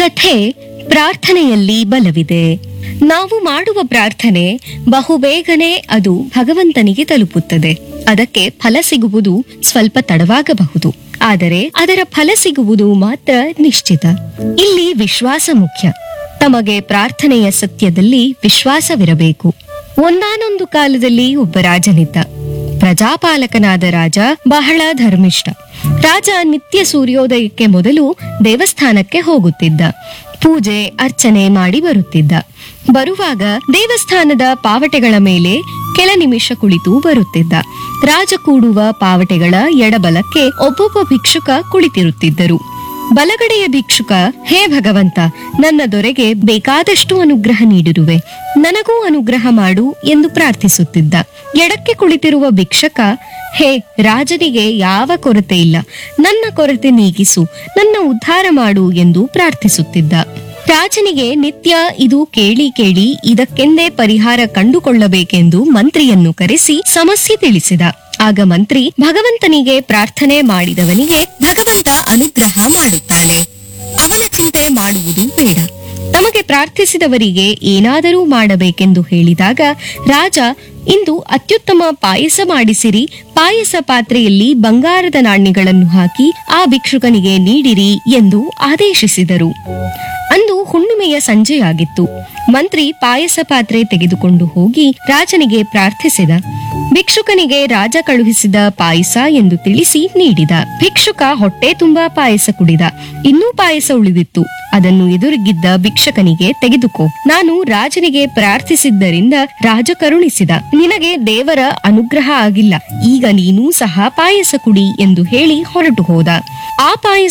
ಕಥೆ ಪ್ರಾರ್ಥನೆಯಲ್ಲಿ ಬಲವಿದೆ ನಾವು ಮಾಡುವ ಪ್ರಾರ್ಥನೆ ಬಹುಬೇಗನೆ ಅದು ಭಗವಂತನಿಗೆ ತಲುಪುತ್ತದೆ ಅದಕ್ಕೆ ಫಲ ಸಿಗುವುದು ಸ್ವಲ್ಪ ತಡವಾಗಬಹುದು ಆದರೆ ಅದರ ಫಲ ಸಿಗುವುದು ಮಾತ್ರ ನಿಶ್ಚಿತ ಇಲ್ಲಿ ವಿಶ್ವಾಸ ಮುಖ್ಯ ತಮಗೆ ಪ್ರಾರ್ಥನೆಯ ಸತ್ಯದಲ್ಲಿ ವಿಶ್ವಾಸವಿರಬೇಕು ಒಂದಾನೊಂದು ಕಾಲದಲ್ಲಿ ಒಬ್ಬ ರಾಜನಿದ್ದ ಪ್ರಜಾಪಾಲಕನಾದ ರಾಜ ಬಹಳ ಧರ್ಮಿಷ್ಠ ರಾಜ ನಿತ್ಯ ಸೂರ್ಯೋದಯಕ್ಕೆ ಮೊದಲು ದೇವಸ್ಥಾನಕ್ಕೆ ಹೋಗುತ್ತಿದ್ದ ಪೂಜೆ ಅರ್ಚನೆ ಮಾಡಿ ಬರುತ್ತಿದ್ದ ಬರುವಾಗ ದೇವಸ್ಥಾನದ ಪಾವಟೆಗಳ ಮೇಲೆ ಕೆಲ ನಿಮಿಷ ಕುಳಿತು ಬರುತ್ತಿದ್ದ ರಾಜ ಕೂಡುವ ಪಾವಟೆಗಳ ಎಡಬಲಕ್ಕೆ ಒಬ್ಬೊಬ್ಬ ಭಿಕ್ಷುಕ ಕುಳಿತಿರುತ್ತಿದ್ದರು ಬಲಗಡೆಯ ಭಿಕ್ಷುಕ ಹೇ ಭಗವಂತ ನನ್ನ ದೊರೆಗೆ ಬೇಕಾದಷ್ಟು ಅನುಗ್ರಹ ನೀಡಿರುವೆ ನನಗೂ ಅನುಗ್ರಹ ಮಾಡು ಎಂದು ಪ್ರಾರ್ಥಿಸುತ್ತಿದ್ದ ಎಡಕ್ಕೆ ಕುಳಿತಿರುವ ಭಿಕ್ಷಕ ಹೇ ರಾಜನಿಗೆ ಯಾವ ಕೊರತೆ ಇಲ್ಲ ನನ್ನ ಕೊರತೆ ನೀಗಿಸು ನನ್ನ ಉದ್ಧಾರ ಮಾಡು ಎಂದು ಪ್ರಾರ್ಥಿಸುತ್ತಿದ್ದ ರಾಜನಿಗೆ ನಿತ್ಯ ಇದು ಕೇಳಿ ಕೇಳಿ ಇದಕ್ಕೆಂದೇ ಪರಿಹಾರ ಕಂಡುಕೊಳ್ಳಬೇಕೆಂದು ಮಂತ್ರಿಯನ್ನು ಕರೆಸಿ ಸಮಸ್ಯೆ ತಿಳಿಸಿದ ಆಗ ಮಂತ್ರಿ ಭಗವಂತನಿಗೆ ಪ್ರಾರ್ಥನೆ ಮಾಡಿದವನಿಗೆ ಭಗವಂತ ಅನುಗ್ರಹ ಮಾಡುತ್ತಾನೆ ಅವನ ಚಿಂತೆ ಮಾಡುವುದು ಬೇಡ ತಮಗೆ ಪ್ರಾರ್ಥಿಸಿದವರಿಗೆ ಏನಾದರೂ ಮಾಡಬೇಕೆಂದು ಹೇಳಿದಾಗ ರಾಜ ಇಂದು ಅತ್ಯುತ್ತಮ ಪಾಯಸ ಮಾಡಿಸಿರಿ ಪಾಯಸ ಪಾತ್ರೆಯಲ್ಲಿ ಬಂಗಾರದ ನಾಣ್ಯಗಳನ್ನು ಹಾಕಿ ಆ ಭಿಕ್ಷುಕನಿಗೆ ನೀಡಿರಿ ಎಂದು ಆದೇಶಿಸಿದರು ಅಂದು ಹುಣ್ಣಿಮೆಯ ಸಂಜೆಯಾಗಿತ್ತು ಮಂತ್ರಿ ಪಾಯಸ ಪಾತ್ರೆ ತೆಗೆದುಕೊಂಡು ಹೋಗಿ ರಾಜನಿಗೆ ಪ್ರಾರ್ಥಿಸಿದ ಭಿಕ್ಷುಕನಿಗೆ ರಾಜ ಕಳುಹಿಸಿದ ಪಾಯಸ ಎಂದು ತಿಳಿಸಿ ನೀಡಿದ ಭಿಕ್ಷುಕ ಹೊಟ್ಟೆ ತುಂಬಾ ಪಾಯಸ ಕುಡಿದ ಇನ್ನೂ ಪಾಯಸ ಉಳಿದಿತ್ತು ಅದನ್ನು ಎದುರಿಗಿದ್ದ ಭಿಕ್ಷಕನಿಗೆ ತೆಗೆದುಕೋ ನಾನು ರಾಜನಿಗೆ ಪ್ರಾರ್ಥಿಸಿದ್ದರಿಂದ ರಾಜ ಕರುಣಿಸಿದ ನಿನಗೆ ದೇವರ ಅನುಗ್ರಹ ಆಗಿಲ್ಲ ಈಗ ನೀನೂ ಸಹ ಪಾಯಸ ಕುಡಿ ಎಂದು ಹೇಳಿ ಹೊರಟು ಹೋದ ಆ ಪಾಯಸ